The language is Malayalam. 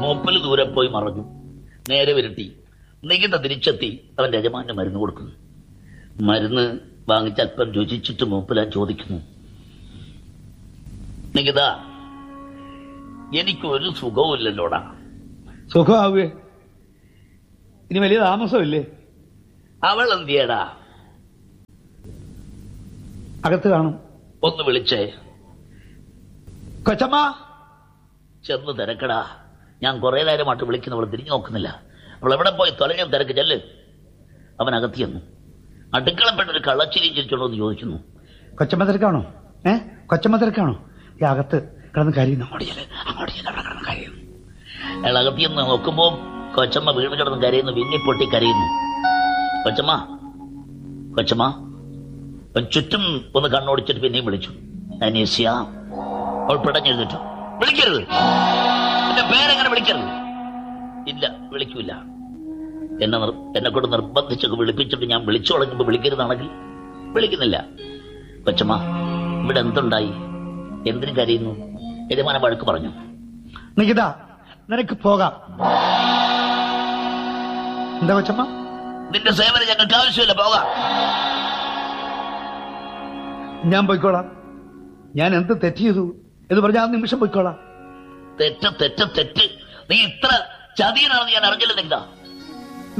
മൂപ്പല് ദൂരെ പോയി മറഞ്ഞു നേരെ വിരട്ടി നികിത തിരിച്ചെത്തി അവന്റെ യജമാന് മരുന്ന് കൊടുക്കുന്നു മരുന്ന് വാങ്ങിച്ച് അല്പം രുചിച്ചിട്ട് മൂപ്പല ചോദിക്കുന്നു നികിത എനിക്കൊരു സുഖവും ഇല്ലല്ലോടാ സുഖമാവുകയെ ഇനി വലിയ താമസമില്ലേ അവൾ എന്തിയടാ അകത്ത് കാണും ഒന്ന് വിളിച്ചേ കൊച്ചമ്മ ചെന്ന് തിരക്കടാ ഞാൻ കുറെ നേരമായിട്ട് വിളിക്കുന്നു അവൾ തിരിഞ്ഞു നോക്കുന്നില്ല അവൾ എവിടെ പോയി തൊലഞ്ഞ തിരക്ക് ചെല്ല് അവൻ അകത്തി ചെന്നു അടുക്കളപ്പെട്ടൊരു കള്ളച്ചിരി ചിരിച്ചോളൂ എന്ന് ചോദിക്കുന്നു കൊച്ചമ്മ തിരക്കാണോ ഏ കൊച്ചമ്മ തിരക്കാണോ ഈ അകത്ത് കിടന്ന് കരയുന്നു അങ്ങോട്ട് ചെല്ല് അങ്ങോട്ട് ചെല്ല് അവിടെ കിടന്ന് കരയുന്നു അയാൾ അകത്തി നിന്ന് നോക്കുമ്പോ കൊച്ചമ്മ വീണ് കിടന്ന് കരയുന്നു വിങ്ങിപ്പൊട്ടി കരയുന്നു കൊച്ചമ്മ കൊച്ചമ്മ അവൻ ചുറ്റും ഒന്ന് കണ്ണോടിച്ചിട്ട് പിന്നെയും വിളിച്ചു അനീസ്യ അവൾ പിടഞ്ഞെഴുന്നിട്ടു വിളിക്കരുത് എന്റെ പേരെങ്ങനെ വിളിക്കരുത് ഇല്ല വിളിക്കൂല എന്നെ നിർ- എന്നെ കൊണ്ട് നിർബന്ധിച്ചൊക്കെ വിളിപ്പിച്ചിട്ട് ഞാൻ വിളിച്ചു തുടങ്ങുമ്പോ വിളിക്കരുതാണെങ്കിൽ വിളിക്കുന്നില്ല കൊച്ചമ്മ ഇവിടെ എന്തുണ്ടായി എന്തിനു കരയുന്നു യജമാന വഴക്ക് പറഞ്ഞു നികിത നിനക്ക് പോകാം എന്താ കൊച്ചമ്മ നിന്റെ സേവനം ഞങ്ങൾക്ക് ആവശ്യമില്ല പോകാം ഞാൻ പോയിക്കോളാം ഞാൻ എന്ത് തെറ്റ് ചെയ്തു എന്ന് പറഞ്ഞാൽ ആ നിമിഷം പോയിക്കോളാം തെറ്റ് തെറ്റ് തെറ്റ് നീ ഇത്ര ചതിയനാണെന്ന് ഞാൻ അറിഞ്ഞില്ല നിങ്ങ